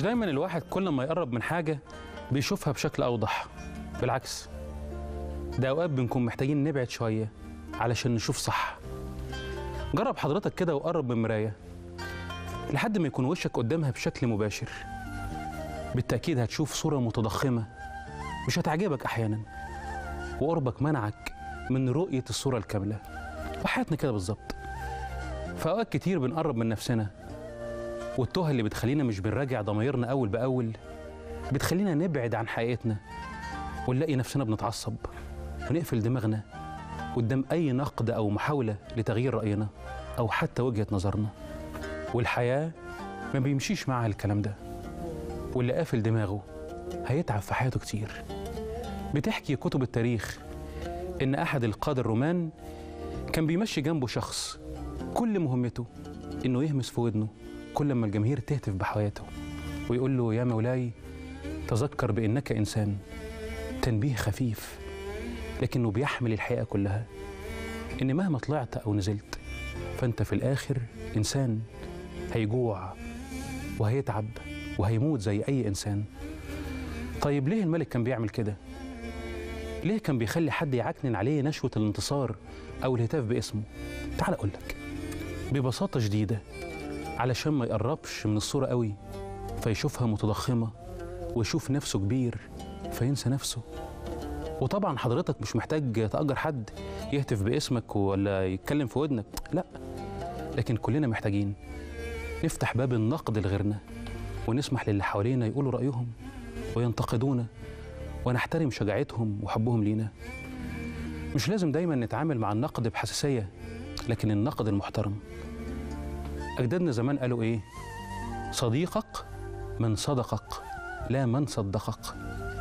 مش دايما الواحد كل ما يقرب من حاجة بيشوفها بشكل أوضح بالعكس ده أوقات بنكون محتاجين نبعد شوية علشان نشوف صح جرب حضرتك كده وقرب من مراية لحد ما يكون وشك قدامها بشكل مباشر بالتأكيد هتشوف صورة متضخمة مش هتعجبك أحيانا وقربك منعك من رؤية الصورة الكاملة وحياتنا كده بالظبط في أوقات كتير بنقرب من نفسنا والتوهة اللي بتخلينا مش بنراجع ضمايرنا أول بأول بتخلينا نبعد عن حقيقتنا ونلاقي نفسنا بنتعصب ونقفل دماغنا قدام أي نقد أو محاولة لتغيير رأينا أو حتى وجهة نظرنا والحياة ما بيمشيش معها الكلام ده واللي قافل دماغه هيتعب في حياته كتير بتحكي كتب التاريخ إن أحد القادة الرومان كان بيمشي جنبه شخص كل مهمته إنه يهمس في ودنه كل ما الجماهير تهتف بحياته ويقول له يا مولاي تذكر بأنك إنسان تنبيه خفيف لكنه بيحمل الحقيقة كلها إن مهما طلعت أو نزلت فأنت في الآخر إنسان هيجوع وهيتعب وهيموت زي أي إنسان طيب ليه الملك كان بيعمل كده؟ ليه كان بيخلي حد يعكنن عليه نشوة الانتصار أو الهتاف باسمه؟ تعال أقول لك ببساطة شديدة علشان ما يقربش من الصورة قوي فيشوفها متضخمة ويشوف نفسه كبير فينسى نفسه وطبعا حضرتك مش محتاج تأجر حد يهتف باسمك ولا يتكلم في ودنك لا لكن كلنا محتاجين نفتح باب النقد لغيرنا ونسمح للي حوالينا يقولوا رأيهم وينتقدونا ونحترم شجاعتهم وحبهم لينا مش لازم دايما نتعامل مع النقد بحساسية لكن النقد المحترم أجدادنا زمان قالوا إيه صديقك من صدقك لا من صدقك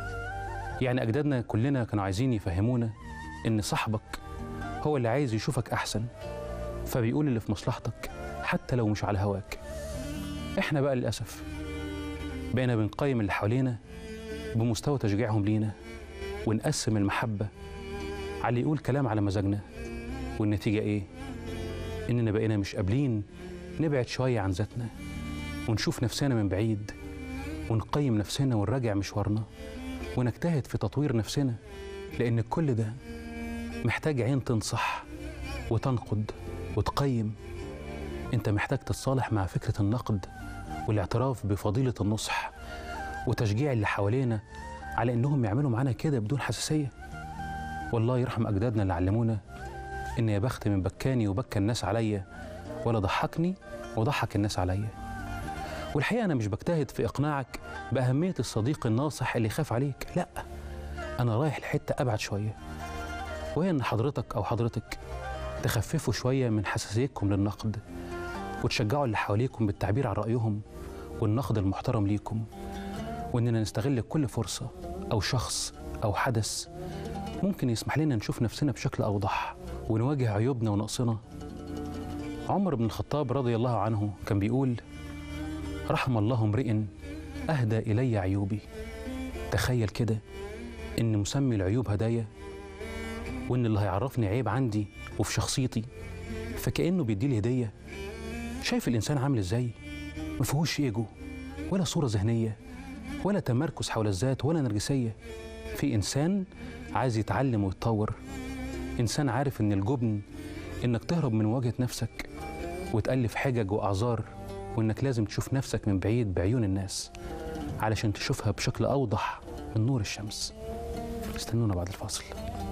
يعني أجدادنا كلنا كانوا عايزين يفهمونا إن صاحبك هو اللي عايز يشوفك أحسن فبيقول اللي في مصلحتك حتى لو مش على هواك إحنا بقى للأسف بقينا بنقيم اللي حوالينا بمستوى تشجيعهم لينا ونقسم المحبة على اللي يقول كلام على مزاجنا والنتيجة إيه؟ إننا بقينا مش قابلين نبعد شوية عن ذاتنا ونشوف نفسنا من بعيد ونقيم نفسنا ونراجع مشوارنا ونجتهد في تطوير نفسنا لأن كل ده محتاج عين تنصح وتنقد وتقيم أنت محتاج تتصالح مع فكرة النقد والاعتراف بفضيلة النصح وتشجيع اللي حوالينا على إنهم يعملوا معانا كده بدون حساسية والله يرحم أجدادنا اللي علمونا إن يا بخت من بكاني وبكى الناس عليا ولا ضحكني وضحك الناس عليا والحقيقة أنا مش بجتهد في إقناعك بأهمية الصديق الناصح اللي يخاف عليك لا أنا رايح لحتة أبعد شوية وهي إن حضرتك أو حضرتك تخففوا شوية من حساسيتكم للنقد وتشجعوا اللي حواليكم بالتعبير عن رأيهم والنقد المحترم ليكم وإننا نستغل كل فرصة أو شخص أو حدث ممكن يسمح لنا نشوف نفسنا بشكل أوضح ونواجه عيوبنا ونقصنا عمر بن الخطاب رضي الله عنه كان بيقول رحم الله امرئ أهدى إلي عيوبي تخيل كده إن مسمي العيوب هدايا وإن اللي هيعرفني عيب عندي وفي شخصيتي فكأنه بيديلي هدية شايف الإنسان عامل إزاي ما فيهوش إيجو ولا صورة ذهنية ولا تمركز حول الذات ولا نرجسية في إنسان عايز يتعلم ويتطور إنسان عارف إن الجبن إنك تهرب من مواجهة نفسك وتألف حجج وأعذار وإنك لازم تشوف نفسك من بعيد بعيون الناس علشان تشوفها بشكل أوضح من نور الشمس استنونا بعد الفاصل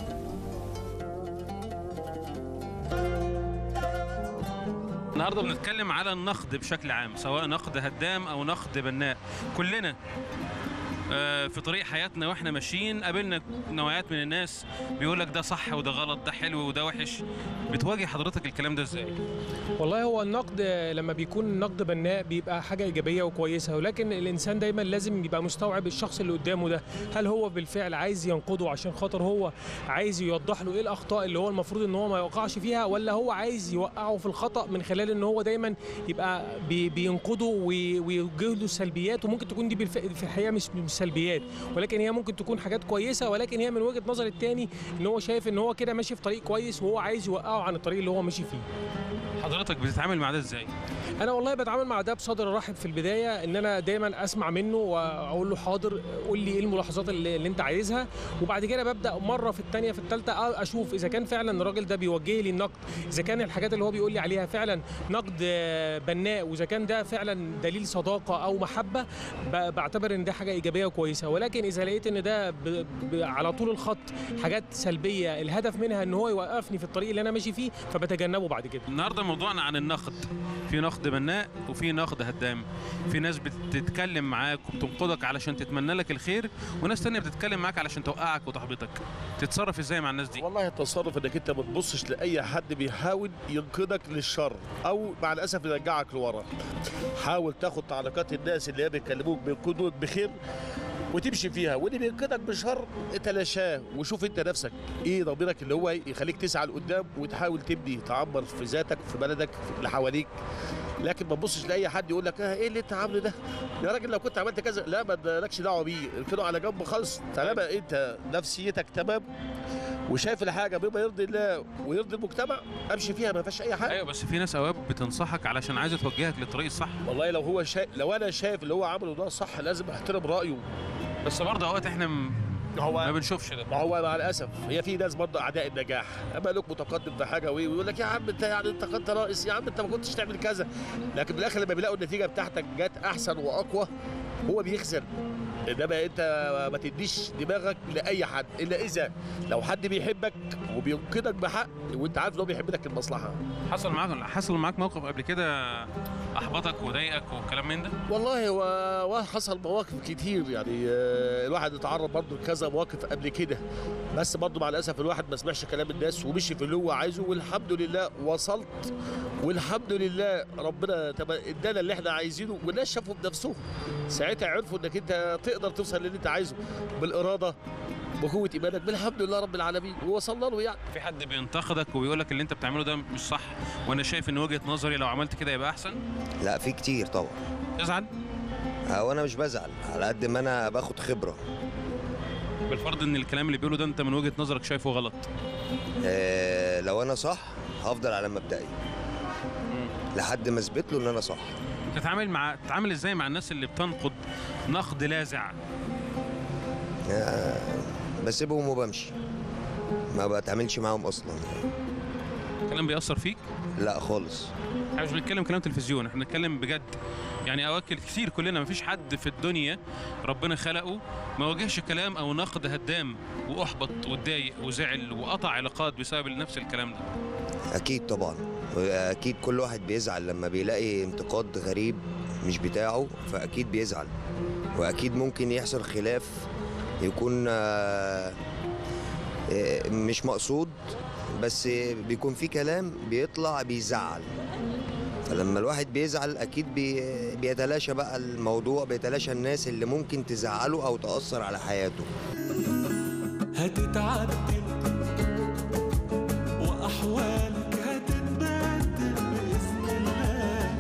النهارده بنتكلم على النقد بشكل عام سواء نقد هدام او نقد بناء كلنا آه، في طريق حياتنا واحنا ماشيين قابلنا نوعيات من الناس بيقول لك ده صح وده غلط ده حلو وده وحش بتواجه حضرتك الكلام ده ازاي والله هو النقد لما بيكون نقد بناء بيبقى حاجه ايجابيه وكويسه ولكن الانسان دايما لازم يبقى مستوعب الشخص اللي قدامه ده هل هو بالفعل عايز ينقده عشان خاطر هو عايز يوضح له ايه الاخطاء اللي هو المفروض ان هو ما يوقعش فيها ولا هو عايز يوقعه في الخطا من خلال ان هو دايما يبقى بي بينقده وي- ويوجه له سلبيات وممكن تكون دي بالف- في الحقيقه مش مش سلبيات ولكن هي ممكن تكون حاجات كويسه ولكن هي من وجهه نظر التاني ان هو شايف ان هو كده ماشي في طريق كويس وهو عايز يوقعه عن الطريق اللي هو ماشي فيه حضرتك بتتعامل مع ده ازاي انا والله بتعامل مع ده بصدر رحب في البدايه ان انا دايما اسمع منه واقول له حاضر قول لي ايه الملاحظات اللي, اللي انت عايزها وبعد كده ببدا مره في الثانيه في الثالثه اشوف اذا كان فعلا الراجل ده بيوجه لي النقد اذا كان الحاجات اللي هو بيقول لي عليها فعلا نقد آه، بناء واذا كان ده فعلا دليل صداقه او محبه ب- بعتبر ان ده حاجه ايجابيه وكويسه ولكن اذا لقيت ان ده ب... ب... على طول الخط حاجات سلبيه الهدف منها ان هو يوقفني في الطريق اللي انا ماشي فيه فبتجنبه بعد كده النهارده موضوعنا عن النقد في نقد بناء وفي نقد هدام في ناس بتتكلم معاك وبتنقدك علشان تتمنى لك الخير وناس تانية بتتكلم معاك علشان توقعك وتحبطك تتصرف ازاي مع الناس دي والله التصرف انك انت ما تبصش لاي حد بيحاول ينقذك للشر او مع الاسف يرجعك لورا حاول تاخد تعليقات الناس اللي هي بيكلموك بينقذوك بخير وتمشي فيها واللي بينقذك بشر تلاشاه وشوف انت نفسك ايه ضميرك اللي هو يخليك تسعى لقدام وتحاول تبني تعمر في ذاتك في بلدك في اللي حواليك لكن ما تبصش لاي حد يقول لك اه ايه اللي انت عامله ده يا راجل لو كنت عملت كذا لا ما لكش دعوه بيه اركنه على جنب خالص طالما انت نفسيتك تمام وشايف الحاجه بما يرضي الله ويرضي المجتمع امشي فيها ما فيهاش اي حاجه ايوه بس في ناس اوقات بتنصحك علشان عايزه توجهك للطريق الصح والله لو هو شا... لو انا شايف اللي هو عمله ده صح لازم احترم رايه بس برضه اوقات احنا م- ما هو ما بنشوفش ده ما هو مع الاسف هي في ناس برضه اعداء النجاح اما لك متقدم في حاجه وإيه، ويقول لك يا عم انت يعني انت كنت رئيس يا عم انت ما كنتش تعمل كذا لكن في الاخر لما بيلاقوا النتيجه بتاعتك جت احسن واقوى هو بيخزن انما انت ما تديش دماغك لاي حد الا اذا لو حد بيحبك وبينقذك بحق وانت عارف ان هو بيحب لك المصلحه حصل معاك حصل معاك موقف قبل كده احبطك وضايقك والكلام من ده والله هو هو حصل مواقف كتير يعني آه، الواحد اتعرض برضه لكذا مواقف قبل كده بس برضه مع الاسف الواحد ما سمعش كلام الناس ومشي في اللي هو عايزه والحمد لله وصلت والحمد لله ربنا تبا- ادانا اللي احنا عايزينه والناس شافوا بنفسهم ساعتها عرفوا انك انت تقدر توصل للي انت عايزه بالاراده بقوه ايمانك بالحمد لله رب العالمين ووصلنا له يعني في حد بينتقدك وبيقول لك اللي انت بتعمله ده مش صح وانا شايف ان وجهه نظري لو عملت كده يبقى احسن لا في كتير طبعا تزعل هو انا مش بزعل على قد ما انا باخد خبره بالفرض ان الكلام اللي بيقوله ده انت من وجهه نظرك شايفه غلط آه لو انا صح هفضل على مبدئي لحد ما اثبت له ان انا صح تتعامل مع تتعامل ازاي مع الناس اللي بتنقد نقد لاذع آه بسيبهم وبمشي ما بتعاملش معاهم اصلا الكلام بيأثر فيك لا خالص احنا مش بنتكلم كلام تلفزيون احنا بنتكلم بجد يعني اوقات كتير كلنا مفيش حد في الدنيا ربنا خلقه ما واجهش كلام او نقد هدام واحبط واتضايق وزعل وقطع علاقات بسبب نفس الكلام ده اكيد طبعا اكيد كل واحد بيزعل لما بيلاقي انتقاد غريب مش بتاعه فاكيد بيزعل واكيد ممكن يحصل خلاف يكون آه، آه، مش مقصود بس بيكون في كلام بيطلع بيزعل فلما الواحد بيزعل اكيد بي بيتلاشى بقى الموضوع بيتلاشى الناس اللي ممكن تزعله او تاثر على حياته هتتعدل وأحوالك هتتبدل بإذن الله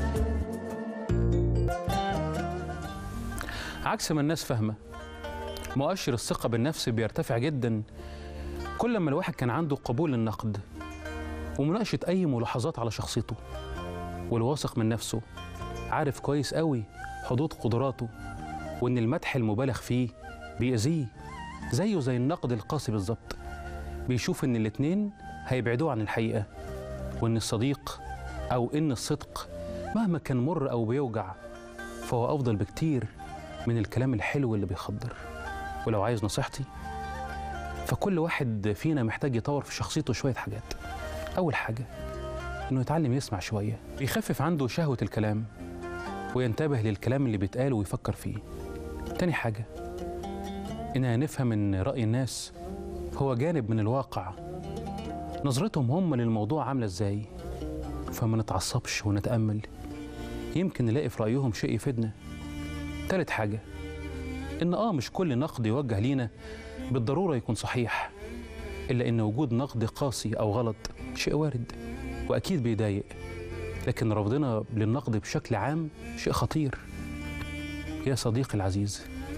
عكس ما الناس فاهمه مؤشر الثقه بالنفس بيرتفع جدا كل ما الواحد كان عنده قبول للنقد ومناقشه اي ملاحظات على شخصيته والواثق من نفسه عارف كويس قوي حدود قدراته وان المدح المبالغ فيه بيأذيه زيه زي النقد القاسي بالظبط بيشوف ان الاتنين هيبعدوه عن الحقيقه وان الصديق او ان الصدق مهما كان مر او بيوجع فهو افضل بكتير من الكلام الحلو اللي بيخدر ولو عايز نصيحتي فكل واحد فينا محتاج يطور في شخصيته شويه حاجات اول حاجه انه يتعلم يسمع شويه بيخفف عنده شهوه الكلام وينتبه للكلام اللي بيتقال ويفكر فيه تاني حاجه اننا نفهم ان راي الناس هو جانب من الواقع نظرتهم هم للموضوع عامله ازاي فما نتعصبش ونتامل يمكن نلاقي في رايهم شيء يفيدنا تالت حاجه ان اه مش كل نقد يوجه لينا بالضروره يكون صحيح الا ان وجود نقد قاسي او غلط شيء وارد واكيد بيضايق لكن رفضنا للنقد بشكل عام شيء خطير يا صديقي العزيز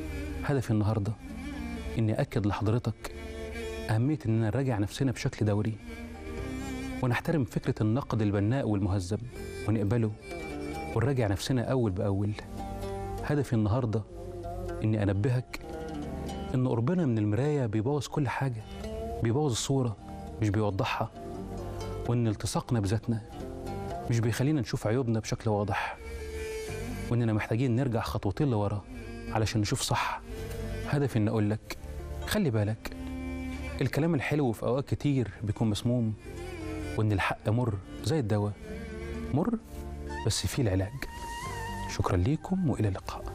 هدفي النهارده اني اكد لحضرتك اهميه اننا نراجع نفسنا بشكل دوري ونحترم فكره النقد البناء والمهذب ونقبله ونراجع نفسنا اول باول هدفي النهارده اني انبهك ان قربنا من المرايه بيبوظ كل حاجه بيبوظ الصوره مش بيوضحها وان التصاقنا بذاتنا مش بيخلينا نشوف عيوبنا بشكل واضح واننا محتاجين نرجع خطوتين لورا علشان نشوف صح هدفي ان اقول لك خلي بالك الكلام الحلو في اوقات كتير بيكون مسموم وان الحق مر زي الدواء مر بس فيه العلاج شكرا ليكم والى اللقاء